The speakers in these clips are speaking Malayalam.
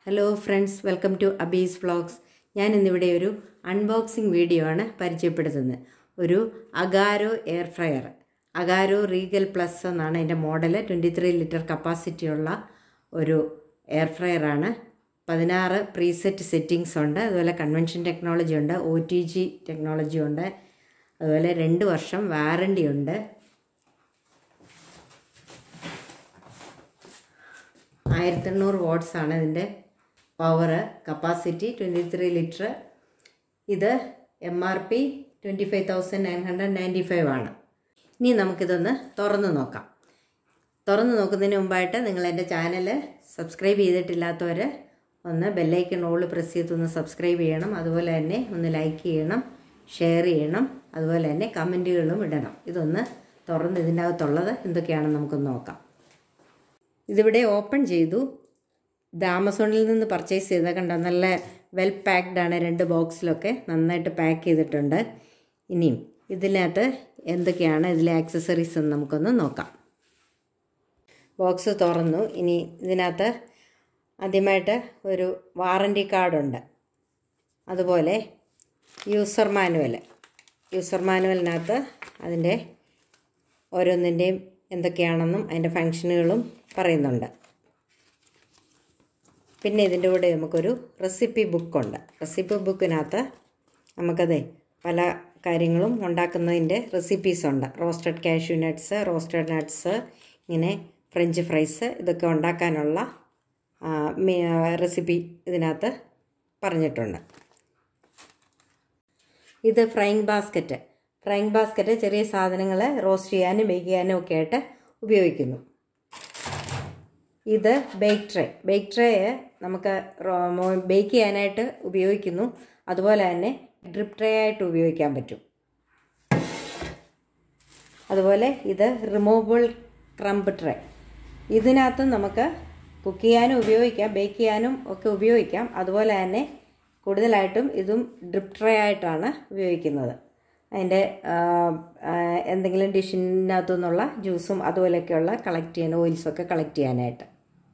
hello friends welcome to Abee's vlogs ഞാൻ ഇന്നിവിടെ ഒരു അൺബോക്സിംഗ് വീഡിയോ ആണ് പരിചയപ്പെടുത്തുന്നത് ഒരു Agaro air fryer Agaro Regal Plus എന്നാണ് എൻ്റെ മോഡൽ ട്വൻറ്റി ത്രീ ലിറ്റർ കപ്പാസിറ്റിയുള്ള ഒരു എയർ ഫ്രയറാണ് പതിനാറ് പ്രീസെറ്റ് സെറ്റിങ്സ് ഉണ്ട് അതുപോലെ കൺവെൻഷൻ ടെക്നോളജി ഉണ്ട് ഒ ടി ജി ടെക്നോളജി ഉണ്ട് അതുപോലെ രണ്ട് വർഷം വാറണ്ടി ഉണ്ട് ആയിരത്തി എണ്ണൂറ് വാട്ട്സ് ആണ് ഇതിൻ്റെ power capacity twenty three litre ഇത് M R P twenty five thousand nine hundred ninety five ആണ് ഇനി നമുക്കിതൊന്ന് തുറന്ന് നോക്കാം തുറന്ന് നോക്കുന്നതിന് മുമ്പായിട്ട് നിങ്ങൾ എൻ്റെ ചാനൽ സബ്സ്ക്രൈബ് ചെയ്തിട്ടില്ലാത്തവർ ഒന്ന് ബെല്ലൈക്കൺ ഓൾ പ്രസ് ചെയ്തൊന്ന് സബ്സ്ക്രൈബ് ചെയ്യണം അതുപോലെ തന്നെ ഒന്ന് ലൈക്ക് ചെയ്യണം ഷെയർ ചെയ്യണം അതുപോലെ തന്നെ കമൻറ്റുകളും ഇടണം ഇതൊന്ന് തുറന്ന് ഇതിൻ്റെ അകത്തുള്ളത് എന്തൊക്കെയാണെന്ന് നമുക്കൊന്ന് നോക്കാം ഇതിവിടെ ഓപ്പൺ ചെയ്തു ഇത് ആമസോണിൽ നിന്ന് പർച്ചേസ് ചെയ്ത കണ്ടോ നല്ല വെൽ പാക്ഡ് ആണ് രണ്ട് ബോക്സിലൊക്കെ നന്നായിട്ട് പാക്ക് ചെയ്തിട്ടുണ്ട് ഇനിയും ഇതിനകത്ത് എന്തൊക്കെയാണ് ഇതിലെ ആക്സസറീസ് എന്ന് നമുക്കൊന്ന് നോക്കാം ബോക്സ് തുറന്നു ഇനി ഇതിനകത്ത് ആദ്യമായിട്ട് ഒരു വാറണ്ടി കാർഡുണ്ട് അതുപോലെ യൂസർ മാനുവൽ യൂസർ മാനുവലിനകത്ത് അതിൻ്റെ ഓരോന്നിൻ്റെയും എന്തൊക്കെയാണെന്നും അതിൻ്റെ ഫങ്ഷനുകളും പറയുന്നുണ്ട് പിന്നെ ഇതിൻ്റെ കൂടെ നമുക്കൊരു റെസിപ്പി ബുക്കുണ്ട് റെസിപ്പി ബുക്കിനകത്ത് നമുക്കത് പല കാര്യങ്ങളും ഉണ്ടാക്കുന്നതിൻ്റെ റെസിപ്പീസ് ഉണ്ട് roasted cashew nuts roasted nuts ഇങ്ങനെ ഫ്രഞ്ച് ഫ്രൈസ് ഇതൊക്കെ ഉണ്ടാക്കാനുള്ള റെസിപ്പി ഇതിനകത്ത് പറഞ്ഞിട്ടുണ്ട് ഇത് ഫ്രൈങ് ബാസ്ക്കറ്റ് ഫ്രൈങ് ബാസ്ക്കറ്റ് ചെറിയ സാധനങ്ങൾ റോസ്റ്റ് ചെയ്യാനും ബേക്ക് ചെയ്യാനും ഒക്കെ ആയിട്ട് ഉപയോഗിക്കുന്നു ഇത് ബേക്ക് ട്രേ ബേക്ക് ട്രേ നമുക്ക് ബേക്ക് ചെയ്യാനായിട്ട് ഉപയോഗിക്കുന്നു അതുപോലെ തന്നെ ഡ്രിപ്പ് ട്രേ ആയിട്ട് ഉപയോഗിക്കാൻ പറ്റും അതുപോലെ ഇത് റിമൂവബിൾ ക്രംബ് ട്രേ ഇതിനകത്ത് നമുക്ക് കുക്ക് ചെയ്യാനും ഉപയോഗിക്കാം ബേക്ക് ചെയ്യാനും ഒക്കെ ഉപയോഗിക്കാം അതുപോലെ തന്നെ കൂടുതലായിട്ടും ഇതും ഡ്രിപ്പ് ട്രേ ആയിട്ടാണ് ഉപയോഗിക്കുന്നത് അതിൻ്റെ എന്തെങ്കിലും ഡിഷിനകത്തു നിന്നുള്ള ജ്യൂസും അതുപോലെയൊക്കെയുള്ള കളക്ട് ചെയ്യാൻ ഓയിൽസൊക്കെ കളക്ട് ചെയ്യാനായിട്ട്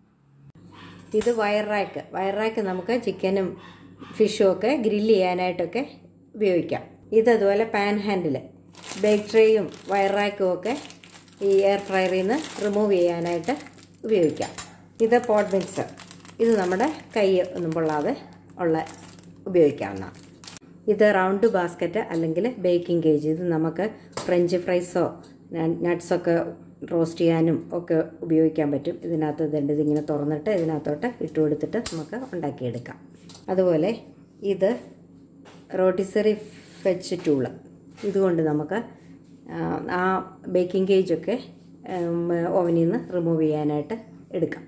ഇത് വയർ റാക്ക് വയർ റാക്ക് നമുക്ക് ചിക്കനും ഫിഷും ഒക്കെ ഗ്രില്ല് ചെയ്യാനായിട്ടൊക്കെ ഉപയോഗിക്കാം ഇതതുപോലെ പാൻ ഹാൻഡിൽ ബേക്ക് ട്രേയും വയർ റാക്കും ഒക്കെ ഈ എയർ ഫ്രയറിൽ നിന്ന് റിമൂവ് ചെയ്യാനായിട്ട് ഉപയോഗിക്കാം ഇത് പോട്ട് മിക്സർ ഇത് നമ്മുടെ കൈ ഒന്നും പൊള്ളാതെ ഉള്ള ഉപയോഗിക്കാവുന്ന ഇത് റൗണ്ട് ബാസ്ക്കറ്റ് അല്ലെങ്കിൽ ബേക്കിംഗ് കേജ് ഇത് നമുക്ക് ഫ്രഞ്ച് ഫ്രൈസോ നട്ട്സൊക്കെ റോസ്റ്റ് ചെയ്യാനും ഒക്കെ ഉപയോഗിക്കാൻ പറ്റും ഇതിനകത്ത് ഇതുണ്ട് ഇതിങ്ങനെ തുറന്നിട്ട് ഇതിനകത്തോട്ട് ഇട്ട് കൊടുത്തിട്ട് നമുക്ക് ഉണ്ടാക്കിയെടുക്കാം അതുപോലെ ഇത് റോട്ടിസറി ഫെച്ച് ടൂള് ഇതുകൊണ്ട് നമുക്ക് ആ ബേക്കിംഗ് കേജൊക്കെ ഓവനിൽ നിന്ന് റിമൂവ് ചെയ്യാനായിട്ട് എടുക്കാം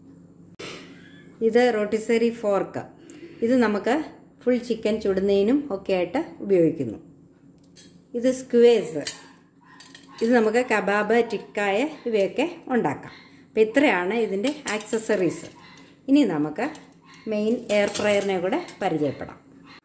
ഇത് റോട്ടിസറി ഫോർക്ക് ഇത് നമുക്ക് ഫുൾ ചിക്കൻ ചുടുന്നതിനും ഒക്കെ ആയിട്ട് ഉപയോഗിക്കുന്നു ഇത് സ്ക്വേസ് ഇത് നമുക്ക് കബാബ് ടിക്കായ ഇവയൊക്കെ ഉണ്ടാക്കാം അപ്പോൾ ഇത്രയാണ് ഇതിൻ്റെ ആക്സസറീസ് ഇനി നമുക്ക് മെയിൻ എയർ ഫ്രയറിനെ കൂടെ പരിചയപ്പെടാം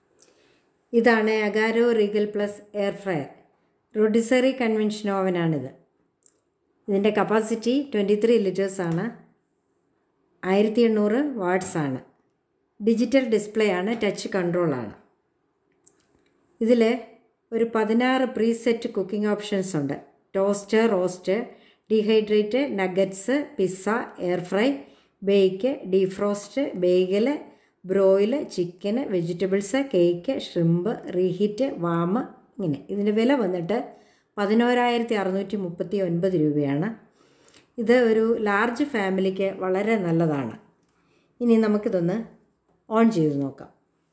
ഇതാണ് Agaro Regal Plus air fryer rotisserie convention ഓവനാണിത് ഇതിൻ്റെ കപ്പാസിറ്റി ട്വൻറ്റി ത്രീ ലിറ്റേഴ്സാണ് ആയിരത്തി എണ്ണൂറ് വാട്ട്സ് ആണ് ഡിജിറ്റൽ ഡിസ്പ്ലേ ആണ് ടച്ച് കൺട്രോളാണ് ഇതിൽ ഒരു പതിനാറ് പ്രീസെറ്റ് കുക്കിംഗ് ഓപ്ഷൻസ് ഉണ്ട് toast roast dehydrate nuggets pizza air fry bake defrost bagel broil chicken vegetables cake shrimp reheat warm ഇങ്ങനെ ഇതിൻ്റെ വില വന്നിട്ട് പതിനോരായിരത്തി അറുന്നൂറ്റി മുപ്പത്തി ഒൻപത് രൂപയാണ് ഇത് ഒരു ലാർജ് ഫാമിലിക്ക് വളരെ നല്ലതാണ് ഇനി നമുക്കിതൊന്ന് ഓൺ ചെയ്ത് നോക്കാം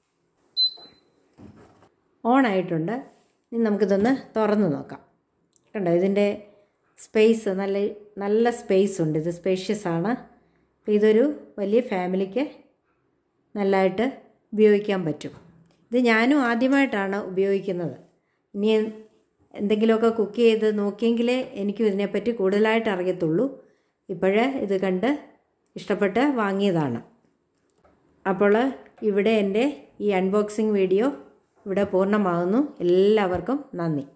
ഓൺ ആയിട്ടുണ്ട് ഇനി നമുക്കിതൊന്ന് തുറന്ന് നോക്കാം കണ്ടോ ഇതിൻ്റെ സ്പേസ് നല്ല നല്ല സ്പേസ് ഉണ്ട് ഇത് സ്പേഷ്യസ് ആണ് അപ്പോൾ ഇതൊരു വലിയ ഫാമിലിക്ക് നല്ലതായിട്ട് ഉപയോഗിക്കാൻ പറ്റും ഇത് ഞാനും ആദ്യമായിട്ടാണ് ഉപയോഗിക്കുന്നത് ഇനി എന്തെങ്കിലുമൊക്കെ കുക്ക് ചെയ്ത് നോക്കിയെങ്കിലേ എനിക്കും ഇതിനെപ്പറ്റി കൂടുതലായിട്ട് അറിയത്തുള്ളൂ ഇപ്പോഴേ ഇത് കണ്ട് ഇഷ്ടപ്പെട്ട് വാങ്ങിയതാണ് അപ്പോൾ ഇവിടെ എൻ്റെ ഈ അൺബോക്സിങ് വീഡിയോ ഇവിടെ പൂർണ്ണമാകുന്നു എല്ലാവർക്കും നന്ദി